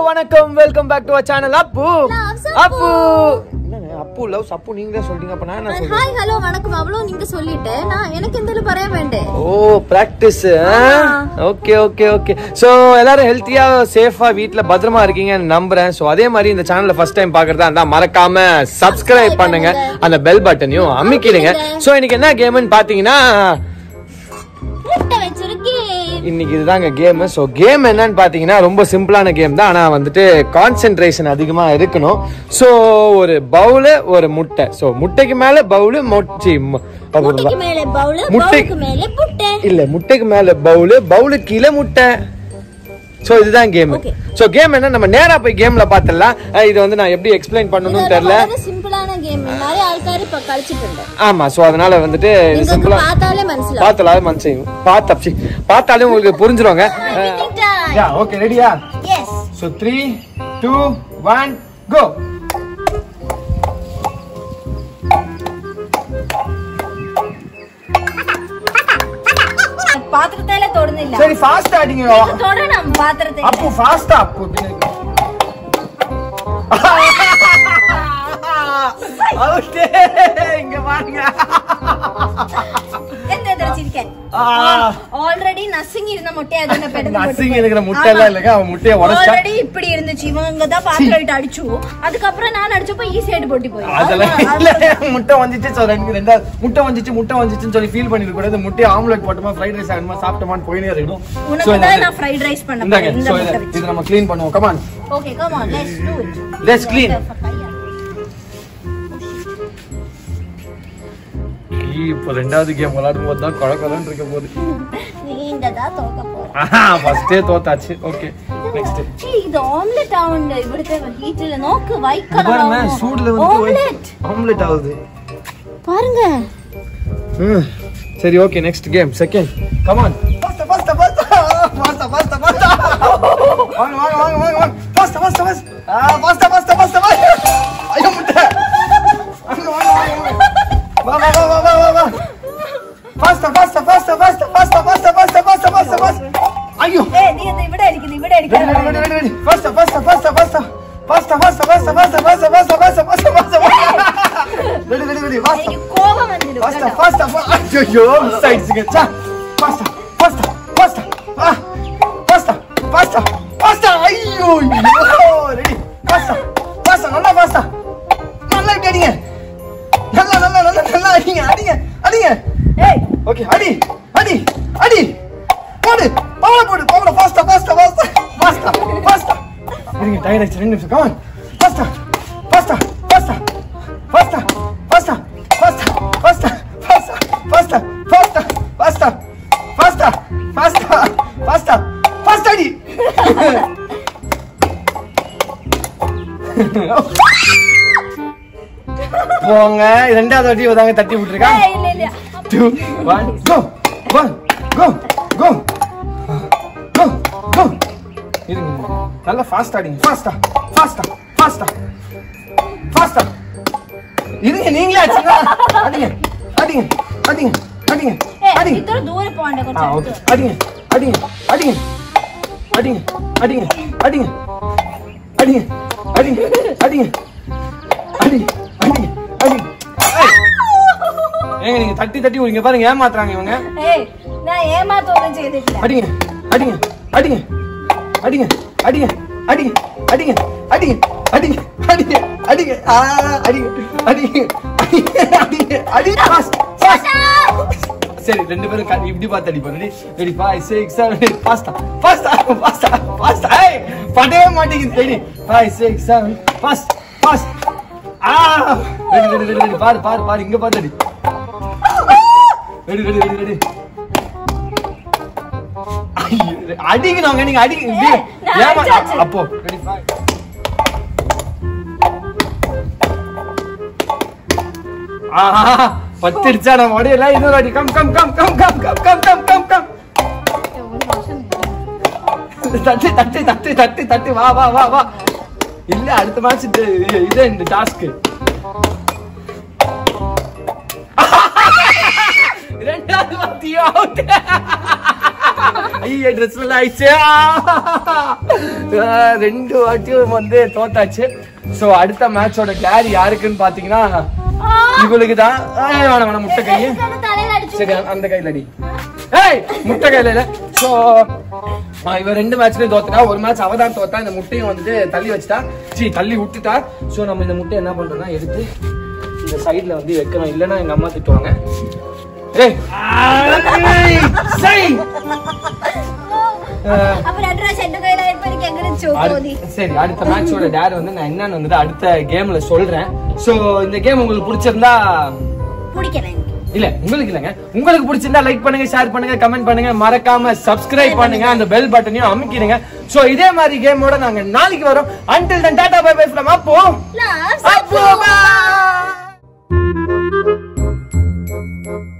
வணக்கம் welcome back to our channel Appu Loves Appu. Appu என்னங்க Appu loves அப்பு நீங்களே சொல்றீங்க அப்ப நான் என்ன சொல்றேன் ஹாய் ஹலோ வணக்கம் அவ்வளவு நீங்க சொல்லிட்டு நான் எனக்கு எந்த பறைய வேண்டேன் oh practice okay okay okay so எல்லாரும் ஹெல்த்தியா சேஃபா வீட்ல பத்திரமா இருக்கீங்கன்னு நம்புறேன் சோ அதே மாதிரி இந்த சேனல்ல ஃபர்ஸ்ட் டைம் பாக்குறதா இருந்தா மறக்காம சப்ஸ்கிரைப் பண்ணுங்க அந்த பெல் பட்டனையும் அமுக்கிடுங்க சோ இன்னைக்கு என்ன கேம்னு பாத்தீங்கன்னா முட்டை வச்சிருக்கேன் இன்னைக்கு இதுதாங்க கேம் ஸோ கேம் என்னன்னு பார்த்தீங்கன்னா ரொம்ப சிம்பிளான கேம் தான் ஆனால் வந்துட்டு கான்சென்ட்ரேஷன் அதிகமாக இருக்கணும் ஸோ ஒரு பவுலு ஒரு முட்டை ஸோ முட்டைக்கு மேலே பவுலு மொச்சி முட்டைக்கு மேல பவுல் முட்டை- பவுலுக்கு மேல புட்டை இல்ல முட்டைக்கு மேல பவுலு பவுலு கீழே முட்டை சோ இதுதான் கேம் Okay. சோ கேம் என்ன நம்ம நேரா போய் கேம்ல பாத்திரலாம் அஹ் இது வந்து நான் எப்படி எக்ஸ்பிளைன் பண்ணணும்னு தெரியல சிம்பிளான கேம் நிறைய ஆൾക്കാർ இப்ப കളിച്ചിട്ട് ഉണ്ട് ஆமா சோ அதனால வந்துட்டு இது നിങ്ങൾക്ക് சிம்பிளா பார்த்தாலே മനസ്സിലാവും பார்த்தாலே மனசு பார்த்தா பார்த்தாலே உங்களுக்கு புரிஞ்சிருவாங்க ஓகே ரெடியா yes So three, two, one, go. പാത്രത്തേലെ തൊടുന്നില്ല சரி ஃபாஸ்ட் ஆடிங்க തൊടണം പാത്രത്തെ அப்பு ஃபாஸ்டா அப்பு அவுட்டே இங்க பாருங்க എന്താ ചിരിക്കാൻ ஆ, ஆல்ரெடி நசுங்கி இருந்த முட்டையை அதுல பெடுத்து நசுங்கி இருக்கிற முட்டை எல்லாம் இல்லைங்க அவன் முட்டையை உடைச்சா ஆல்ரெடி இப்படி இருந்துச்சு இவங்க தான் பாத்திரம் இட்டு அடிச்சு அதுக்கப்புறம் நான் அடிச்சப்போ ஈஸி ஆயிட்டு போட்டி போய் அதெல்லாம் இல்ல முட்டை வந்துச்சு so ரெண்டு ரெண்டா முட்டை வந்துச்சு முட்டை வந்துச்சுன்னு சொல்லி ஃபீல் பண்ணிருக்க கூடாது முட்டையை ஆம்லெட் போட்டோமா ஃப்ரைட் ரைஸ் ஆகணுமா சாப்பிட்டோமான்னு போயினே இருக்கணும் So, உனக்கு தான் நான் ஃப்ரைட் ரைஸ் பண்ண இந்தாங்க போறேன் இந்த so முட்டை இதை- வச்சு இது நம்ம க்ளீன் பண்ணுவோம் come on okay come on let's do it let's clean இப்போ ரெண்டாவது கேம் விளையாடும் போது தான் குழக்கலன்னு இருக்க போகுது നീണ്ടതാ തോക്ക പോറ ஃபர்ஸ்டே தோத்தாச்சு ஓகே நெக்ஸ்ட் ഇത് ഓംലെറ്റ് ആവണ്ട ഇവിടുത്തെ ഹീറ്റിൽ നോക്ക് വൈറ്റ് കളർ பாருங்க சூடுல வந்து ഓംലെറ്റ് ஆம்லெட் ஆகுது பாருங்க ம் சரி okay next game second come on fast fast fast fast fast fast வாங்க வாங்க வாங்க வாங்க வாங்க ஃபாஸ்ட் ஃபாஸ்ட் ஃபாஸ்ட் ஆ ஃபாஸ்ட் ஃபாஸ்ட் ஃபாஸ்ட் ஃபாஸ்ட் ஐயோ முட்டை வாங்க வாங்க வாங்க வா வா வா வா வா வா fast fast fast fast fast fast fast fast fast fast ஐயோ ഏ നീ എന്താ ഇവിടെ ഇരിക്കുന്നു ഇവിടെ ready ready ഇരിക്കുന്നു ready ready fast fast fast fast fast fast fast fast fast fast fast fast fast fast ready ready ready fast എനിക്ക് കോപം വന്നിരും fast കേട്ടോ. fast fast ஐயோ சைட்ஸ் கச்சா fast fast fast ah fast fast fast ஐயோ ready fast fast நல்லா fast நல்லா அடிங்க நல்லா நல்லா நல்லா நல்லா அடிங்க அடிங்க அடிங்க ഏയ് ஓகே அடி அடி அடி போடு பவள போடு பவள ஃபாஸ்டா ஃபாஸ்டா ஃபாஸ்டா ஃபாஸ்டா ஃபாஸ்டா இருங்க டயர் ஆச்சு ரெண்டு நிமிஷம் கமான் ஃபாஸ்டா ஃபாஸ்டா ஃபாஸ்டா ஃபாஸ்டா ஃபாஸ்டா ஃபாஸ்டா ஃபாஸ்டா ஃபாஸ்டா ஃபாஸ்டா ஃபாஸ்டா ஃபாஸ்டா ஃபாஸ்டா ஃபாஸ்டா ஃபாஸ்டா அடி போங்க ரெண்டாவது வாட்டி தாங்க தட்டி விட்டுருக்கான் ഏയ്, ഇല്ല ഇല്ല two, one, go, one, go, go, go, go. இருங்க நல்லா ஃபாஸ்ட் ஆடிங்க ஃபாஸ்டா ஃபாஸ்டா ஃபாஸ்டா ஃபாஸ்டா இருங்க நீங்களே அடிச்சுங்க அடிங்க அடிங்க அடிங்க அடிங்க ഏയ്, அடிங்க ഇത്ര ദൂരെ പോകണ്ട ஆ ஓகே കുറച്ച് அடிங்க அடிங்க அடிங்க அடிங்க அடிங்க அடிங்க அடிங்க அடிங்க அடிங்க அடிங்க அடிங்க அடிங்க ஏய். ஏங்க நீங்க தட்டி தட்டி இங்க பாருங்க ஏமாத்துறாங்க இவங்க ഏയ് ഞാൻ ഏമാത്തൊന്നും ചെയ്തിട്ടില്ല அடிங்க அடிங்க அடிங்க அடிங்க அடிங்க அடிங்க அடிங்க அடிங்க அடிங்க அடிங்க அடிங்க ஆ, அடிங்க அடிங்க அடிங்க அடிங்க அடிங்க fast, fast. சரி ரெண்டு பேரும் க- இப்படி பார்த்து அடிப்பாங்க ready ready five six seven eight ஃபாஸ்டா ஃபாஸ்டா ஃபாஸ்டா ஃபாஸ்டா ஏய் படவே மாட்டேங்குது ready five six seven fast fast ஆ ரெடி ரெடி ரெடி ரெடி பாரு பாரு பாரு இங்க பார்த்து அடி ரெடி ரெடி ரெடி ரெடி ஐயோ, அடிக்கணுங்க நீங்க அடிக்க ஏய், நான் ஏமா அடிச்சாச்சு. அப்போ ரெடி ஃபைவ் ஆஹா பத்திருச்சா நம்ம உடையல இன்னொரு அடி come come come come come come come come come come தட்டு தட்டு தட்டு தட்டு தட்டு வா வா வா வா இல்ல அடுத்த மேட்ச் இது இந்த டாஸ்க் ரெண்டாவது வாத்தியும் out. ஐய ட்ரெஸ் எல்லாம் ஆயிடுச்சு ஆ, ரெண்டு வாட்டியும் வந்து தோத்தாச்சு சோ அடுத்த மேட்சோட கிளாரி யாருக்குன்னு பாத்தீங்கன்னா இவளுக்கு தான் வேணாம் வேணாம் முட்டை கையை தலையில அடிச்சு சரி அந்த கையில அடி ஏய் முட்டை கையில இல்ல சோ இவ ரெண்டு மேட்ச்லயும் தோத்துட்டா ஒரு மேட்ச் அவ தான் தோத்தா இந்த முட்டையும் வந்து தள்ளி வச்சுட்டா சீ தள்ளி விட்டுட்டா சோ நம்ம இந்த முட்டையை என்ன பண்றோம்னா எடுத்து இந்த சைடுல வந்து வைக்கணும் இல்லைன்னா எங்க அம்மா திட்டுவாங்க ஏய் ஆய், சை. அஹ், அப்ப ரெண்டு ரூபா செட்டு கையில எப்படி கேக்குறது போதி அடுத்த- சரி அடுத்த மேட்சோட டேர் வந்து நான் என்னன்னு வந்துட்டு அடுத்த கேம்ல சொல்றேன் சோ இந்த கேம் உங்களுக்கு பிடிச்சிருந்தா பிடிக்கல எனக்கு இல்ல உங்களுக்கு இல்லங்க உங்களுக்கு பிடிச்சிருந்தா லைக் பண்ணுங்க ஷேர் பண்ணுங்க கமெண்ட் பண்ணுங்க மறக்காம சப்ஸ்கிரைப் பண்ணுங்க அந்த பெல் பட்டனையும் அமுக்கிடுங்க சோ இதே மாதிரி கேமோட நாங்க நாளைக்கு வரோம் until then ta ta bye bye from Appu Love, அப்போ support. bye.